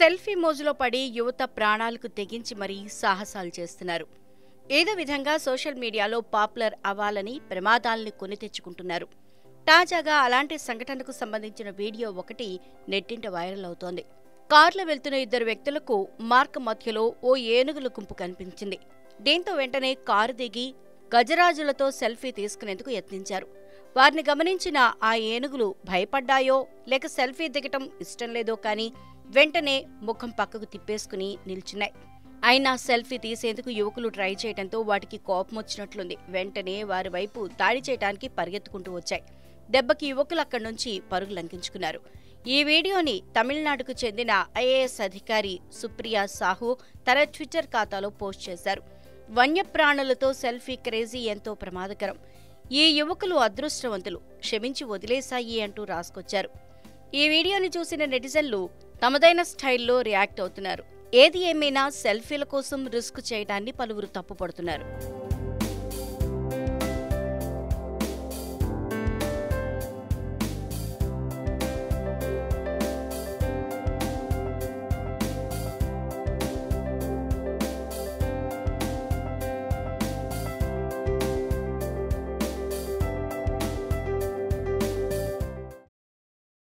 selfie మోజులో పడి యువత ప్రాణాలకు తెగించి మరీ సాహసాలు చేస్తున్నారు ఏదో విధంగా సోషల్ మీడియాలో పాపులర్ అవ్వాలని ప్రమాదాల్ని కొని తెచ్చుకుంటున్నారు తాజాగా అలాంటి సంఘటనకు సంబంధించిన వీడియో ఒకటి నెట్టింట వైరల్ అవుతోంది కారులో వెళ్తున్న ఇద్దరు వ్యక్తులకు మార్గ మధ్యలో ఓ ఏనుగుల గుంపు కనిపించింది దీంతో వెంటనే కారు దిగి గజరాజులతో సెల్ఫీ తీసుకునేందుకు యత్నించారు వారిని గమనించిన ఆ ఏనుగులు భయపడ్డాయో లేక సెల్ఫీ దిగటం ఇష్టం లేదో కానీ వెంటనే ముఖం పక్కకు తిప్పేసుకుని నిల్చున్నాయి అయినా సెల్ఫీ తీసేందుకు యువకులు ట్రై చేయడంతో వాటికి కోపం వచ్చినట్లుంది వెంటనే వారి వైపు దాడి చేయడానికి పరిగెత్తుకుంటూ వచ్చాయి దెబ్బకి యువకులు అక్కడి నుంచి పరుగు లంకించుకున్నారు ఈ వీడియోని తమిళనాడుకు చెందిన ఐఏఎస్ అధికారి సుప్రియా సాహు తన ట్విట్టర్ ఖాతాలో పోస్ట్ చేశారు వన్యప్రాణులతో సెల్ఫీ క్రేజీ ఎంతో ప్రమాదకరం ఈ యువకులు అదృష్టవంతులు క్షమించి వదిలేశాయి అంటూ రాసుకొచ్చారు ఈ వీడియోని చూసిన నెటిజన్లు తమదైన స్టైల్లో రియాక్ట్ అవుతున్నారు ఏది ఏమైనా సెల్ఫీల కోసం రిస్క్ చేయడాన్ని పలువురు తప్పుపడుతున్నారు